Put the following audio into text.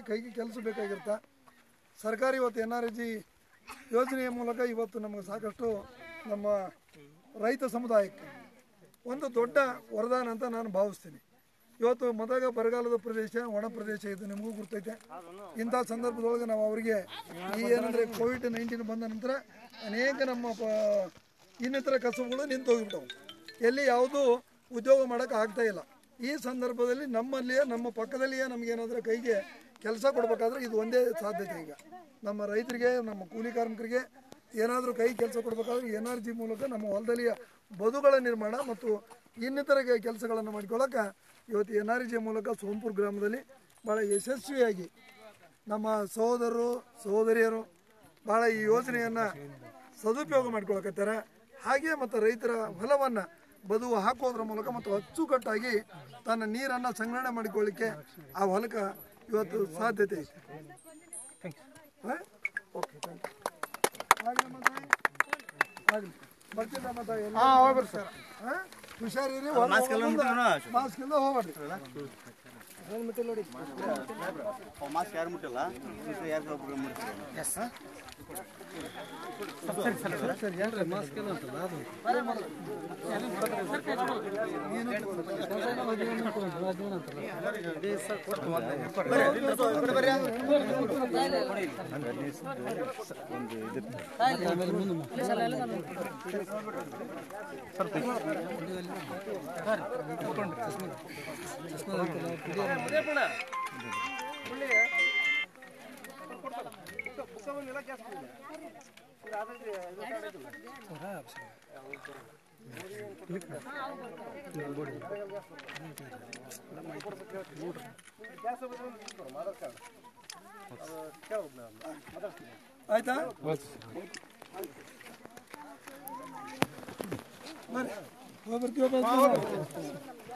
ಕೈಗೆ ಕೆಲಸ ಬೇಕಾಗಿರ್ತಾ ಸರ್ಕಾರಿ ಇವತ್ತು ಎನ್ ಆರ್ ಜಿ ಯೋಜನೆಯ ಮೂಲಕ ಇವತ್ತು ನಮಗೆ ಸಾಕಷ್ಟು ನಮ್ಮ ರೈತ ಸಮುದಾಯಕ್ಕೆ ಒಂದು ದೊಡ್ಡ ವರದಾನ ಅಂತ ನಾನು ಭಾವಿಸ್ತೀನಿ ಇವತ್ತು ಮೊದಲ ಬರಗಾಲದ ಪ್ರದೇಶ ಒಣ ಪ್ರದೇಶ ಇದು ನಿಮಗೂ ಗೊತ್ತೈತೆ ಇಂಥ ಸಂದರ್ಭದೊಳಗೆ ನಾವು ಅವರಿಗೆ ಈ ಏನಂದರೆ ಕೋವಿಡ್ ನೈನ್ಟೀನ್ ಬಂದ ನಂತರ ಅನೇಕ ನಮ್ಮ ಪ ಇನ್ನಿತರ ಕಸಬುಗಳು ನಿಂತು ಹೋಗಿಬಿಟ್ಟವು ಎಲ್ಲಿ ಯಾವುದೂ ಉದ್ಯೋಗ ಮಾಡೋಕೆ ಆಗ್ತಾ ಇಲ್ಲ ಈ ಸಂದರ್ಭದಲ್ಲಿ ನಮ್ಮಲ್ಲಿಯೇ ನಮ್ಮ ಪಕ್ಕದಲ್ಲಿಯೇ ನಮಗೇನಾದರೂ ಕೈಗೆ ಕೆಲಸ ಕೊಡಬೇಕಾದ್ರೆ ಇದು ಒಂದೇ ಸಾಧ್ಯತೆ ಈಗ ನಮ್ಮ ರೈತರಿಗೆ ನಮ್ಮ ಕೂಲಿ ಕಾರ್ಮಿಕರಿಗೆ ಏನಾದರೂ ಕೈ ಕೆಲಸ ಕೊಡಬೇಕಾದ್ರೆ ಎನ್ ಆರ್ ಜಿ ಮೂಲಕ ನಮ್ಮ ಹೊಲದಲ್ಲಿಯ ಬದುಗಳ ನಿರ್ಮಾಣ ಮತ್ತು ಇನ್ನಿತರ ಕೆಲಸಗಳನ್ನು ಮಾಡ್ಕೊಳ್ಳೋಕೆ ಇವತ್ತು ಎನ್ ಆರ್ ಜಿ ಮೂಲಕ ಸೋಂಪುರ್ ಗ್ರಾಮದಲ್ಲಿ ಭಾಳ ಯಶಸ್ವಿಯಾಗಿ ನಮ್ಮ ಸಹೋದರರು ಸಹೋದರಿಯರು ಭಾಳ ಈ ಯೋಜನೆಯನ್ನು ಸದುಪಯೋಗ ಮಾಡ್ಕೊಳಕತ್ತಾರೆ ಹಾಗೆ ಮತ್ತು ರೈತರ ಹೊಲವನ್ನು ಬದುವು ಹಾಕೋದ್ರ ಮೂಲಕ ಮತ್ತು ಅಚ್ಚುಕಟ್ಟಾಗಿ ತನ್ನ ನೀರನ್ನು ಸಂಗ್ರಹಣೆ ಮಾಡಿಕೊಳ್ಳಿಕ್ಕೆ ಆ ಹೊಲಕ್ಕೆ ಇವತ್ತು ಸಾಧ್ಯತೆ ಐತೆ ಓಕೆ ಥ್ಯಾಂಕ್ ಯು ಆಗಲಿ ಮತ್ತೆ ಆಗಲಿ ಬರ್ತಿಲ್ಲ ಮತ್ತೆ ಹಾಂ ಹೋಗ್ರಿ ಸರ್ ಹಾಂ ಹುಷಾರಿರಿ ಮಾಸ್ಕ್ ಇಲ್ಲ ಹೋಗ್ಬೇಡ್ರಿ ನೋಡಿ ಮಾಸ್ಕ್ ಯಾರು ಮುಟ್ಟಲ್ಲ ಯಾರು ಒಬ್ರು ಮುಟ್ತಾರೆ ಆಯ್ತಾ ಬರ್ರಿ ಹೋಗ್ಬರ್ತೀವಿ